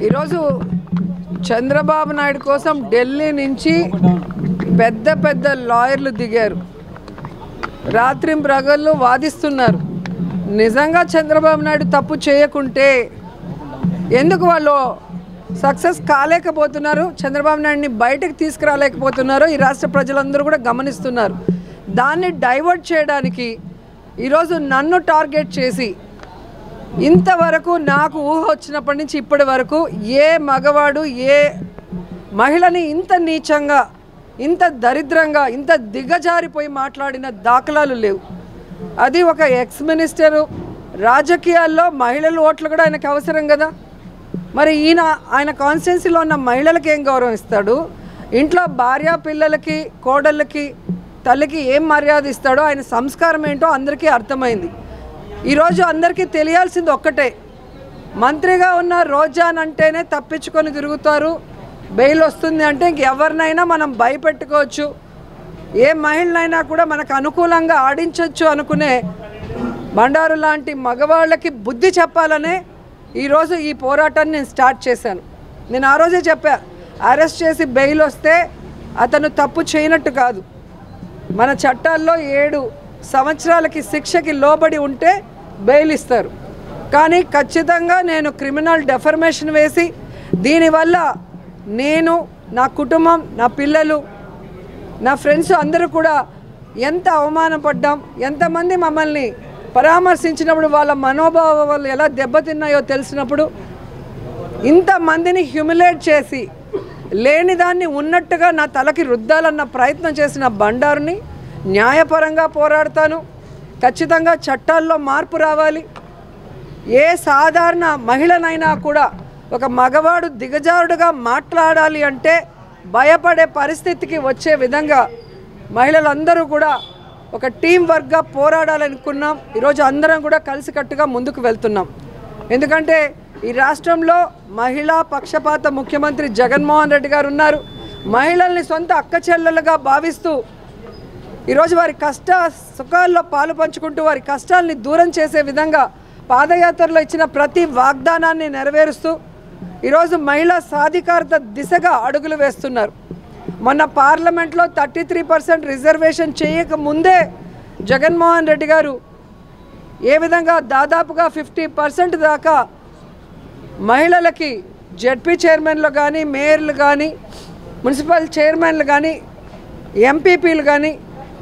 ఈరోజు చంద్రబాబు నాయుడు కోసం ఢిల్లీ నుంచి పెద్ద పెద్ద లాయర్లు దిగారు రాత్రి ప్రగళ్ళు వాదిస్తున్నారు నిజంగా చంద్రబాబు నాయుడు తప్పు చేయకుంటే ఎందుకు వాళ్ళు సక్సెస్ కాలేకపోతున్నారు చంద్రబాబు నాయుడిని బయటకు తీసుకురాలేకపోతున్నారు ఈ రాష్ట్ర ప్రజలందరూ కూడా గమనిస్తున్నారు దాన్ని డైవర్ట్ చేయడానికి ఈరోజు నన్ను టార్గెట్ చేసి ఇంతవరకు నాకు ఊహ వచ్చినప్పటి నుంచి ఇప్పటి వరకు ఏ మగవాడు ఏ మహిళని ఇంత నీచంగా ఇంత దరిద్రంగా ఇంత దిగజారిపోయి మాట్లాడిన దాఖలాలు లేవు అది ఒక ఎక్స్ మినిస్టరు రాజకీయాల్లో మహిళల ఓట్లు కూడా ఆయనకు అవసరం కదా మరి ఈయన ఆయన కాన్స్టిట్యున్సీలో ఉన్న మహిళలకి ఏం గౌరవం ఇస్తాడు ఇంట్లో భార్య పిల్లలకి కోడళ్ళకి తల్లికి ఏం మర్యాద ఇస్తాడో ఆయన సంస్కారం ఏంటో అందరికీ అర్థమైంది ఈరోజు అందరికీ తెలియాల్సింది ఒక్కటే మంత్రిగా ఉన్న రోజాన్ అంటేనే తప్పించుకొని తిరుగుతారు బెయిల్ వస్తుంది అంటే ఇంకెవరినైనా మనం భయపెట్టుకోవచ్చు ఏ మహిళనైనా కూడా మనకు అనుకూలంగా ఆడించవచ్చు అనుకునే బండారు లాంటి మగవాళ్ళకి బుద్ధి చెప్పాలనే ఈరోజు ఈ పోరాటాన్ని నేను స్టార్ట్ చేశాను నేను ఆ రోజే చెప్పా అరెస్ట్ చేసి బెయిల్ వస్తే అతను తప్పు చేయనట్టు కాదు మన చట్టాల్లో ఏడు సంవత్సరాలకి శిక్షకి లోబడి ఉంటే బెయిల్ ఇస్తారు కానీ ఖచ్చితంగా నేను క్రిమినల్ డెఫర్మేషన్ వేసి దీనివల్ల నేను నా కుటుంబం నా పిల్లలు నా ఫ్రెండ్స్ అందరూ కూడా ఎంత అవమానపడ్డాం ఎంతమంది మమ్మల్ని పరామర్శించినప్పుడు వాళ్ళ మనోభావాలు ఎలా దెబ్బతిన్నాయో తెలిసినప్పుడు ఇంతమందిని హ్యూమిలేట్ చేసి లేని దాన్ని ఉన్నట్టుగా నా తలకి రుద్దాలన్న ప్రయత్నం చేసిన బండారుని న్యాయపరంగా పోరాడతాను ఖచ్చితంగా చట్టాల్లో మార్పు రావాలి ఏ సాధారణ మహిళనైనా కూడా ఒక మగవాడు దిగజారుడుగా మాట్లాడాలి అంటే భయపడే పరిస్థితికి వచ్చే విధంగా మహిళలందరూ కూడా ఒక టీం వర్క్గా పోరాడాలనుకున్నాం ఈరోజు అందరం కూడా కలిసికట్టుగా ముందుకు వెళ్తున్నాం ఎందుకంటే ఈ రాష్ట్రంలో మహిళా పక్షపాత ముఖ్యమంత్రి జగన్మోహన్ రెడ్డి గారు ఉన్నారు మహిళల్ని సొంత అక్క చెల్లెలుగా భావిస్తూ ఈరోజు వారి కష్ట సుఖాల్లో పాలు పంచుకుంటూ వారి కష్టాల్ని దూరం చేసే విధంగా పాదయాత్రలో ఇచ్చిన ప్రతి వాగ్దానాన్ని నెరవేరుస్తూ ఈరోజు మహిళా సాధికారత దిశగా అడుగులు వేస్తున్నారు మొన్న పార్లమెంట్లో థర్టీ త్రీ పర్సెంట్ రిజర్వేషన్ చేయక ముందే జగన్మోహన్ రెడ్డి గారు ఏ విధంగా దాదాపుగా ఫిఫ్టీ పర్సెంట్ దాకా మహిళలకి జడ్పీ చైర్మన్లు కానీ మేయర్లు కానీ మున్సిపల్ చైర్మన్లు కానీ ఎంపీపీలు కానీ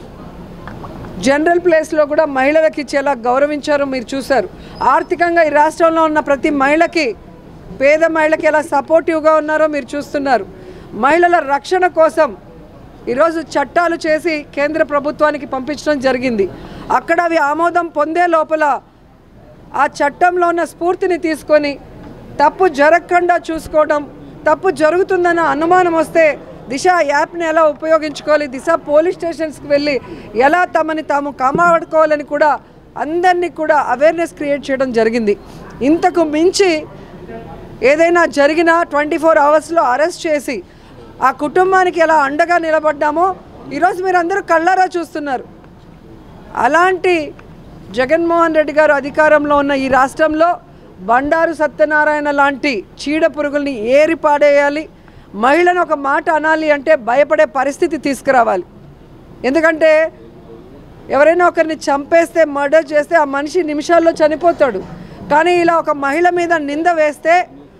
జనరల్ ప్లేస్లో కూడా మహిళలకు ఇచ్చేలా గౌరవించారు మీరు చూశారు ఆర్థికంగా ఈ రాష్ట్రంలో ఉన్న ప్రతి మహిళకి పేద మహిళకి ఎలా సపోర్టివ్గా ఉన్నారో మీరు చూస్తున్నారు మహిళల రక్షణ కోసం ఈరోజు చట్టాలు చేసి కేంద్ర ప్రభుత్వానికి పంపించడం జరిగింది అక్కడ అవి ఆమోదం పొందే లోపల ఆ చట్టంలో ఉన్న స్ఫూర్తిని తీసుకొని తప్పు జరగకుండా చూసుకోవడం తప్పు జరుగుతుందన్న అనుమానం వస్తే దిశ యాప్ని ఎలా ఉపయోగించుకోవాలి దిశ పోలీస్ స్టేషన్స్కి వెళ్ళి ఎలా తమని తాము కాపాడుకోవాలని కూడా అందరినీ కూడా అవేర్నెస్ క్రియేట్ చేయడం జరిగింది ఇంతకు మించి ఏదైనా జరిగినా ట్వంటీ ఫోర్ అవర్స్లో అరెస్ట్ చేసి ఆ కుటుంబానికి ఎలా అండగా నిలబడ్డామో ఈరోజు మీరు అందరూ కళ్ళారా చూస్తున్నారు అలాంటి జగన్మోహన్ రెడ్డి గారు అధికారంలో ఉన్న ఈ రాష్ట్రంలో బండారు సత్యనారాయణ లాంటి చీడ పురుగుల్ని ఏరి పాడేయాలి మహిళను ఒక మాట అనాలి అంటే భయపడే పరిస్థితి తీసుకురావాలి ఎందుకంటే ఎవరైనా ఒకరిని చంపేస్తే మర్డర్ చేస్తే ఆ మనిషి నిమిషాల్లో చనిపోతాడు కానీ ఇలా ఒక మహిళ మీద నింద వేస్తే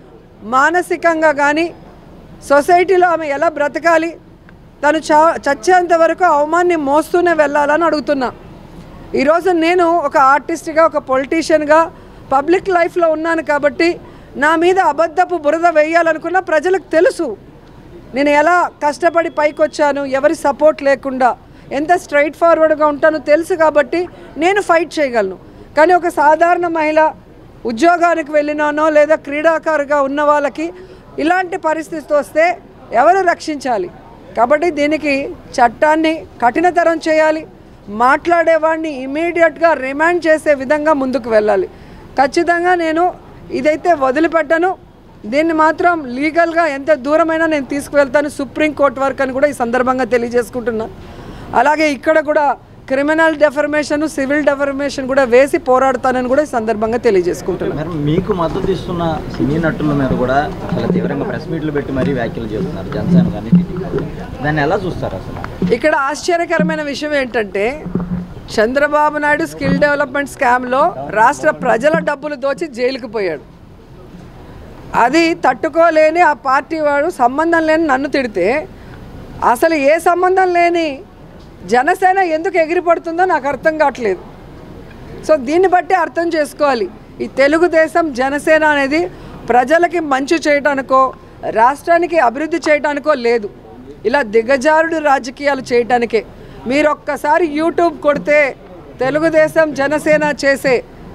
మానసికంగా కానీ సొసైటీలో ఆమె ఎలా బ్రతకాలి తను చా చచ్చేంత వరకు అవమాన్ని మోస్తూనే వెళ్ళాలని అడుగుతున్నా ఈరోజు నేను ఒక ఆర్టిస్ట్గా ఒక పొలిటీషియన్గా పబ్లిక్ లైఫ్లో ఉన్నాను కాబట్టి నా మీద అబద్ధపు బురద వేయాలనుకున్న ప్రజలకు తెలుసు నేను ఎలా కష్టపడి పైకి వచ్చాను ఎవరి సపోర్ట్ లేకుండా ఎంత స్ట్రైట్ ఫార్వర్డ్గా ఉంటానో తెలుసు కాబట్టి నేను ఫైట్ చేయగలను కానీ ఒక సాధారణ మహిళ ఉద్యోగానికి వెళ్ళినానో లేదా క్రీడాకారుగా ఉన్న వాళ్ళకి ఇలాంటి పరిస్థితి వస్తే ఎవరు రక్షించాలి కాబట్టి దీనికి చట్టాన్ని కఠినతరం చేయాలి మాట్లాడేవాడిని ఇమీడియట్గా రిమాండ్ చేసే విధంగా ముందుకు వెళ్ళాలి ఖచ్చితంగా నేను ఇదైతే వదిలిపెట్టను దీన్ని మాత్రం లీగల్గా ఎంత దూరమైనా నేను తీసుకువెళ్తాను సుప్రీంకోర్టు వరకు అని కూడా ఈ సందర్భంగా తెలియజేసుకుంటున్నా అలాగే ఇక్కడ కూడా క్రిమినల్ డెఫర్మేషన్ సివిల్ డెఫర్మేషన్ కూడా వేసి పోరాడతానని కూడా ఈ సందర్భంగా తెలియజేసుకుంటున్నాను మరి మీకు మద్దతు ఇస్తున్న సినీ నటుల మీద కూడా చాలా తీవ్రంగా ప్రెస్ మీట్లు పెట్టి మరీ వ్యాఖ్యలు చేస్తున్నారు జనసేన కానీ టీడీపీ కానీ. దాన్ని ఎలా చూస్తారు అసలు ఇక్కడ ఆశ్చర్యకరమైన విషయం ఏంటంటే చంద్రబాబు నాయుడు స్కిల్ డెవలప్మెంట్ స్కామ్లో రాష్ట్ర ప్రజల డబ్బులు దోచి జైలుకు పోయాడు అది తట్టుకోలేని ఆ పార్టీ వాడు సంబంధం లేని నన్ను తిడితే అసలు ఏ సంబంధం లేని జనసేన ఎందుకు ఎగిరిపడుతుందో నాకు అర్థం కావట్లేదు సో దీన్ని బట్టి అర్థం చేసుకోవాలి ఈ తెలుగుదేశం జనసేన అనేది ప్రజలకి మంచి చేయటానికో రాష్ట్రానికి అభివృద్ధి చేయటానికో లేదు ఇలా దిగజారుడు రాజకీయాలు చేయటానికే మీరు ఒక్కసారి యూట్యూబ్ కొడితే తెలుగుదేశం జనసేన చేసే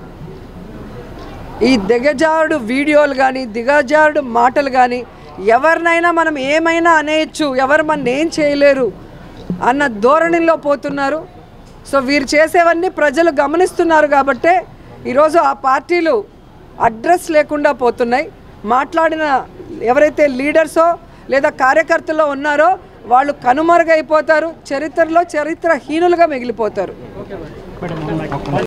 ఈ దిగజారుడు వీడియోలు కానీ దిగజారుడు మాటలు కానీ ఎవరినైనా మనం ఏమైనా అనేయచ్చు ఎవరు మన ఏం చేయలేరు అన్న ధోరణిలో పోతున్నారు సో వీరు చేసేవన్నీ ప్రజలు గమనిస్తున్నారు కాబట్టే ఈరోజు ఆ పార్టీలు అడ్రస్ లేకుండా పోతున్నాయి మాట్లాడిన ఎవరైతే లీడర్సో లేదా కార్యకర్తలో ఉన్నారో వాళ్ళు కనుమరుగైపోతారు చరిత్రలో చరిత్రహీనులుగా మిగిలిపోతారు